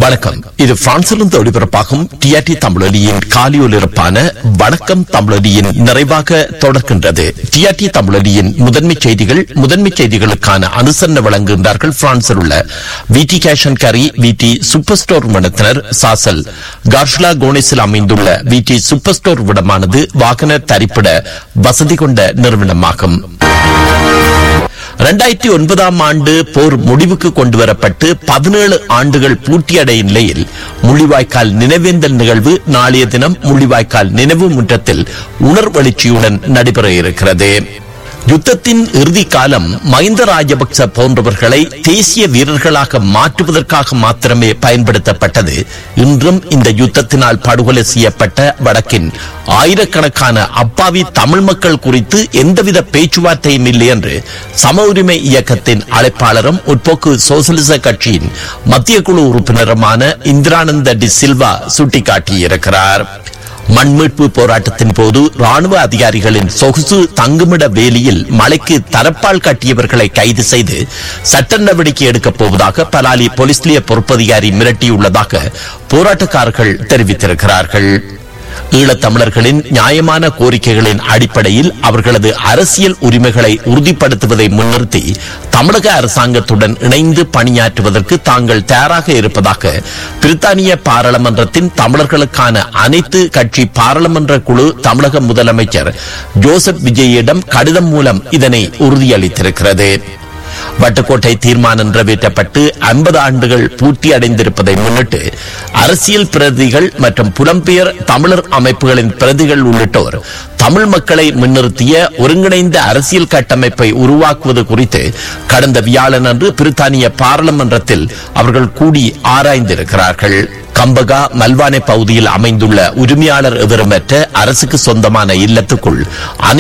வணக்கம் இது பிரான்சிலிருந்து ஒளிபரப்பாகும் டிஆர்டி தமிழொலியின் காலியொலிபரப்பான வணக்கம் தமிழொலியின் நிறைவாக தொடர்கின்றது டிஆர்டி தமிழொலியின் முதன்மை செய்திகள் முதன்மை செய்திகளுக்கான அனுசரணை வழங்குகின்றார்கள் பிரான்சில் உள்ள விடி கேஷன் கரி விடி சூப்பர் ஸ்டோர் நிறுவனத்தினர் சாசல் கார்ஷ்லா கோனேஸில் அமைந்துள்ள விடி சூப்பர் ஸ்டோர் விடமானது வாகன தரிப்பிட வசதி கொண்ட நிறுவனமாகும் இரண்டாயிரத்தி ஒன்பதாம் ஆண்டு போர் முடிவுக்கு கொண்டு வரப்பட்டு பதினேழு ஆண்டுகள் பூர்த்தியடையும் நிலையில் முள்ளிவாய்க்கால் நினைவேந்தல் நிகழ்வு நாளைய தினம் முள்ளிவாய்க்கால் நினைவு முற்றத்தில் உணர்வெழுச்சியுடன் நடைபெற இருக்கிறது யுத்தத்தின் இறுதி காலம் மஹிந்த ராஜபக்ச போன்றவர்களை தேசிய வீரர்களாக மாற்றுவதற்காக மாத்திரமே பயன்படுத்தப்பட்டது இன்றும் இந்த யுத்தத்தினால் படுகொலை செய்யப்பட்ட வடக்கின் ஆயிரக்கணக்கான அப்பாவி தமிழ் மக்கள் குறித்து எந்தவித பேச்சுவார்த்தையும் இல்லை என்று சம உரிமை இயக்கத்தின் அழைப்பாளரும் முற்போக்கு சோசலிச கட்சியின் மத்திய குழு உறுப்பினருமான இந்திரானந்த டி சில்வா சுட்டிக்காட்டியிருக்கிறார் மண்மீட்பு போராட்டத்தின் போது ராணுவ அதிகாரிகளின் சொகுசு தங்குமிட வேலியில் மலைக்கு தரப்பால் கட்டியவர்களை கைது செய்து சட்ட நடவடிக்கை எடுக்கப் போவதாக பலாலி போலீஸ் நிலைய பொறுப்பதிகாரி மிரட்டியுள்ளதாக போராட்டக்காரர்கள் தெரிவித்திருக்கிறார்கள் ஈழத்தமிழர்களின் நியாயமான கோரிக்கைகளின் அடிப்படையில் அவர்களது அரசியல் உரிமைகளை உறுதிப்படுத்துவதை முன்னிறுத்தி தமிழக அரசாங்கத்துடன் இணைந்து பணியாற்றுவதற்கு தாங்கள் தயாராக இருப்பதாக பிரித்தானிய பாராளுமன்றத்தின் தமிழர்களுக்கான அனைத்து கட்சி பாராளுமன்ற குழு தமிழக முதலமைச்சர் ஜோசப் விஜயிடம் கடிதம் மூலம் இதனை உறுதியளித்திருக்கிறது வட்டுக்கோட்டை தீர்மானம் நிறைவேற்றப்பட்டு ஐம்பது ஆண்டுகள் பூர்த்தி அடைந்திருப்பதை முன்னிட்டு அரசியல் பிரதிகள் மற்றும் புலம்பெயர் தமிழர் அமைப்புகளின் பிரதிகள் உள்ளிட்டோர் தமிழ் மக்களை முன்னிறுத்திய ஒருங்கிணைந்த அரசியல் கட்டமைப்பை உருவாக்குவது குறித்து கடந்த வியாழன் அன்று பிரித்தானிய பாராளுமன்றத்தில் அவர்கள் கூடி ஆராய்ந்திருக்கிறார்கள் கம்பகா மல்வானை பகுதியில் அமைந்துள்ள உரிமையாளர் எவருமற்ற அரசுக்கு சொந்தமான இல்லத்துக்குள்